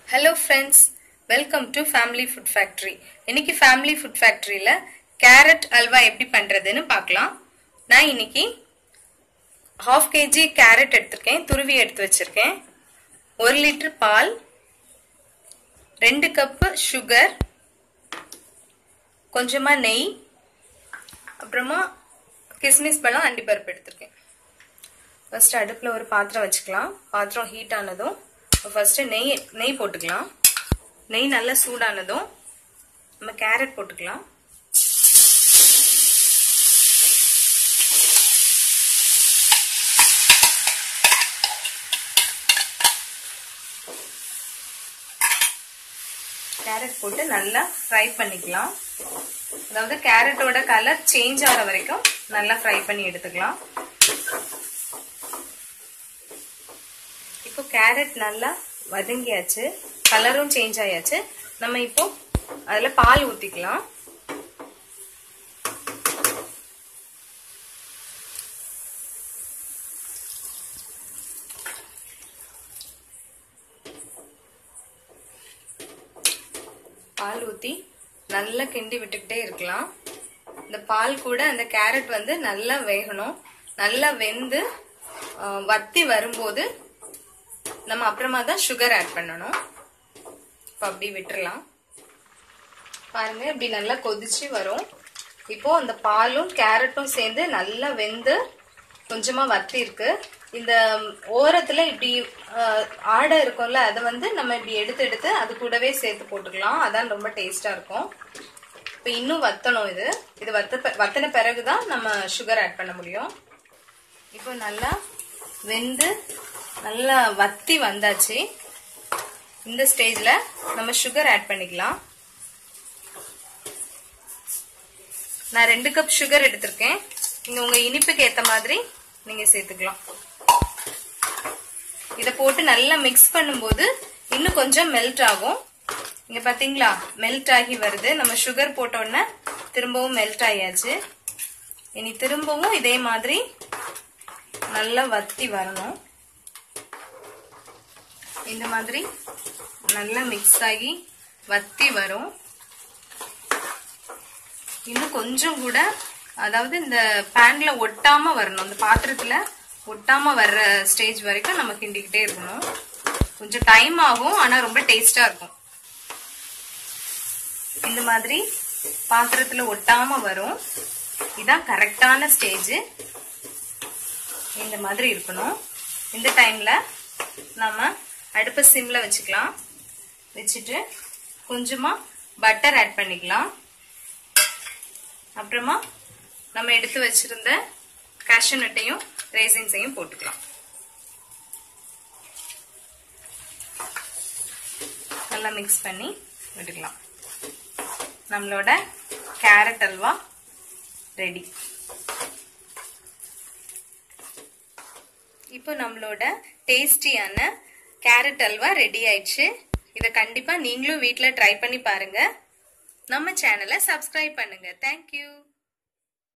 hello friends welcome to family food factory இன்னைக்கு family food ஃபேக்ட்ரியில் carrot halwa எப்படி பண்ணுறதுன்னு பார்க்கலாம் நான் இன்னைக்கு ஹாஃப் கேஜி கேரட் எடுத்திருக்கேன் துருவி எடுத்து வச்சிருக்கேன் ஒரு லிட்டர் பால் ரெண்டு கப்பு சுகர் கொஞ்சமாக நெய் அப்புறமா கிஸ்மிஸ் பழம் அண்டிப்பருப்பு எடுத்திருக்கேன் ஃபர்ஸ்ட் அடுப்பில் ஒரு பாத்திரம் வச்சுக்கலாம் பாத்திரம் ஹீட் ஆனதும் ஃபர்ஸ்ட் நெய் நெய் போட்டுக்கலாம் நெய் நல்லா சூடானதும் நம்ம கேரட் போட்டுக்கலாம் கேரட் போட்டு நல்லா ஃப்ரை பண்ணிக்கலாம் அதாவது கேரட்டோட கலர் சேஞ்ச் ஆகிற வரைக்கும் நல்லா ஃப்ரை பண்ணி எடுத்துக்கலாம் இப்போ கேரட் நல்லா வதங்கியாச்சு கலரும் சேஞ்ச் ஆயாச்சு நம்ம இப்போ அதில் பால் ஊற்றிக்கலாம் பால் ஊற்றி நல்லா கிண்டி விட்டுக்கிட்டே இருக்கலாம் இந்த பால் கூட அந்த கேரட் வந்து நல்லா வேகணும் நல்லா வெந்து வத்தி வரும்போது நம்ம அப்புறமா தான் சுகர் ஆட் பண்ணணும் இப்போ அப்படி விட்டுறலாம் பாருங்க இப்படி நல்லா கொதிச்சு வரும் இப்போ அந்த பாலும் கேரட்டும் சேர்ந்து நல்லா வெந்து கொஞ்சமா வத்தி இருக்கு இந்த ஓரத்துல இப்படி ஆடை இருக்கும்ல அதை வந்து நம்ம இப்படி எடுத்து எடுத்து அது கூடவே சேர்த்து போட்டுக்கலாம் அதான் ரொம்ப டேஸ்டா இருக்கும் இப்போ இன்னும் வத்தணும் இது இது வத்த வத்தின பிறகுதான் நம்ம சுகர் ஆட் பண்ண முடியும் இப்போ நல்லா வெந்து நல்லா வத்தி வந்தாச்சு இந்த ஸ்டேஜ்ல நம்ம சுகர் ஆட் பண்ணிக்கலாம் நான் ரெண்டு கப் சுகர் எடுத்திருக்கேன் நீங்க உங்க இனிப்புக்கு ஏத்த மாதிரி நீங்க சேர்த்துக்கலாம் இத போட்டு நல்லா மிக்ஸ் பண்ணும்போது இன்னும் கொஞ்சம் மெல்ட் ஆகும் இங்க பாத்தீங்களா மெல்ட் ஆகி வருது நம்ம சுகர் போட்டோன்னே திரும்பவும் மெல்ட் ஆயாச்சு இனி திரும்பவும் இதே மாதிரி நல்லா வத்தி வரணும் இந்த மாதிரி நல்லா மிக்ஸ் ஆகி வத்தி வரும் இன்னும் கொஞ்சம் கூட அதாவது இந்த பேன்ல ஒட்டாம வரணும் இந்த பாத்திரத்துல ஒட்டாம வர்ற ஸ்டேஜ் வரைக்கும் நம்ம கிண்டிக்கிட்டே இருக்கணும் கொஞ்சம் டைம் ஆகும் ஆனா ரொம்ப டேஸ்டா இருக்கும் இந்த மாதிரி பாத்திரத்துல ஒட்டாம வரும் இதான் கரெக்டான ஸ்டேஜ் இந்த மாதிரி இருக்கணும் இந்த டைம்ல நாம அடுப்பை சிம்ல வச்சுக்கலாம் வச்சுட்டு கொஞ்சமா பட்டர் ஆட் பண்ணிக்கலாம் அப்புறமா நம்ம எடுத்து வச்சிருந்த கேஷ்யூ நட்டையும் ரேசின்ஸையும் போட்டுக்கலாம் நல்லா மிக்ஸ் பண்ணி விட்டுக்கலாம் நம்மளோட கேரட் அல்வா ரெடி இப்போ நம்மளோட டேஸ்டியான கேரட் அல்வா ரெடி ஆயிடுச்சு இதை கண்டிப்பா நீங்களும் வீட்டில் ட்ரை பண்ணி பாருங்க நம்ம சேனலை சப்ஸ்கிரைப் பண்ணுங்க தேங்க்யூ